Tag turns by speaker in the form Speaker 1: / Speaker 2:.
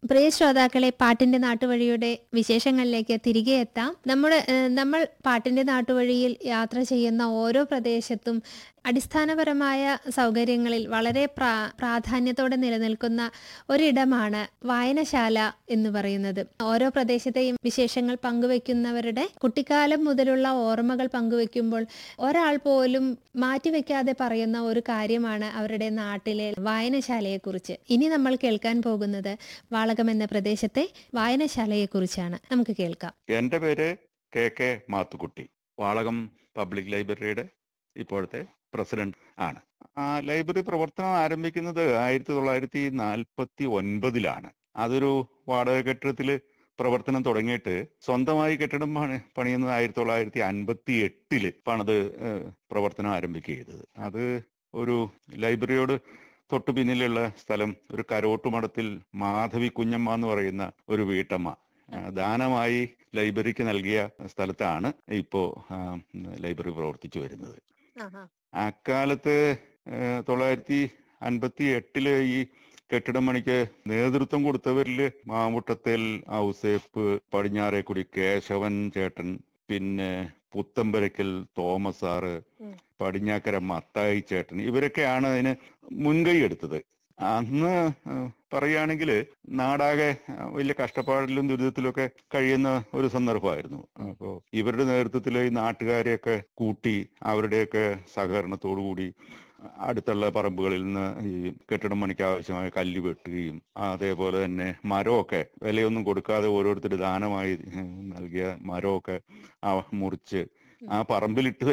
Speaker 1: പ്രിയ ശ്രോതാക്കളെ പാട്ടിന്റെ നാട്ടുവഴിയുടെ വിശേഷങ്ങളിലേക്ക് തിരികെ എത്താം നമ്മുടെ ഏഹ്, നമ്മൾ പാട്ടിന്റെ നാട്ടുവഴിയിൽ യാത്ര ചെയ്യുന്ന ഓരോ പ്രദേശത്തും അടിസ്ഥാനപരമായ സൗകര്യങ്ങളിൽ വളരെ പ്രാ പ്രാധാന്യത്തോടെ നിലനിൽക്കുന്ന ഒരിടമാണ് വായനശാല എന്ന് പറയുന്നത് ഓരോ പ്രദേശത്തെയും വിശേഷങ്ങൾ പങ്കുവെക്കുന്നവരുടെ കുട്ടിക്കാലം മുതലുള്ള ഓർമ്മകൾ പങ്കുവെക്കുമ്പോൾ ഒരാൾ പോലും മാറ്റിവെക്കാതെ പറയുന്ന ഒരു കാര്യമാണ് അവരുടെ നാട്ടിലെ വായനശാലയെക്കുറിച്ച് ഇനി നമ്മൾ കേൾക്കാൻ പോകുന്നത് വാളകം എന്ന പ്രദേശത്തെ വായനശാലയെക്കുറിച്ചാണ് നമുക്ക് കേൾക്കാം
Speaker 2: എൻ്റെ പേര് K K Mathukutty Valakam public ലൈബ്രറിയുടെ ഇപ്പോഴത്തെ പ്രസിഡന്റ് ആണ് ആ ലൈബ്രറി പ്രവർത്തനം ആരംഭിക്കുന്നത് ആയിരത്തി തൊള്ളായിരത്തി നാൽപ്പത്തി ഒൻപതിലാണ് അതൊരു വാടക കെട്ടിടത്തില് പ്രവർത്തനം തുടങ്ങിയിട്ട് സ്വന്തമായി കെട്ടിടം പണി പണിയുന്നത് ആയിരത്തി തൊള്ളായിരത്തി അൻപത്തി എട്ടില് പണിത് ഏഹ്, പ്രവർത്തനം ആരംഭിക്കുക ചെയ്തത് അത് ഒരു ലൈബ്രറിയോട് തൊട്ടു പിന്നിലുള്ള സ്ഥലം ഒരു കരോട്ടുമഠത്തിൽ മാധവി കുഞ്ഞമ്മ എന്ന് പറയുന്ന ഒരു വീട്ടമ്മ ആ, ദാനമായി ലൈബ്രറിക്ക് നൽകിയ സ്ഥലത്താണ് ഇപ്പോ ആ, ലൈബ്രറി പ്രവർത്തിച്ചു വരുന്നത് അക്കാലത്ത് ഏഹ്, തൊള്ളായിരത്തി അൻപത്തി എട്ടില് ഈ കെട്ടിടം പണിക്ക് നേതൃത്വം കൊടുത്തവരില് മാമുട്ടത്തേൽ ഔസേപ്പ് പടിഞ്ഞാറേക്കുടി കേശവൻ ചേട്ടൻ പിന്നെ പുത്തമ്പരക്കൽ തോമസ് സാറ്
Speaker 1: ഉം.
Speaker 2: പടിഞ്ഞാക്കര മത്തായി ചേട്ടൻ ഇവരൊക്കെയാണ് അതിന് മുൻകൈ എടുത്തത് അന്ന് ഏഹ്, പറയുകയാണെങ്കിൽ നാടാകെ ഏഹ്, വലിയ കഷ്ടപ്പാടിലും ദുരിതത്തിലും ഒക്കെ കഴിയുന്ന ഒരു സന്ദർഭമായിരുന്നു അപ്പോൾ ഇവരുടെ നേതൃത്വത്തിൽ ഈ നാട്ടുകാരെയൊക്കെ കൂട്ടി അവരുടെയൊക്കെ സഹകരണത്തോടു കൂടി അടുത്തുള്ള പറമ്പുകളിൽ നിന്ന് ഈ കെട്ടിടം പണിക്ക് ആവശ്യമായ കല്ല് വെട്ടുകയും അതേപോലെ തന്നെ മരമൊക്കെ വിലയൊന്നും കൊടുക്കാതെ ഓരോരുത്തർ ദാനമായി ഏഹ്, നൽകിയ മരമൊക്കെ ആ മുറിച്ച് ആ പറമ്പിലിട്ട്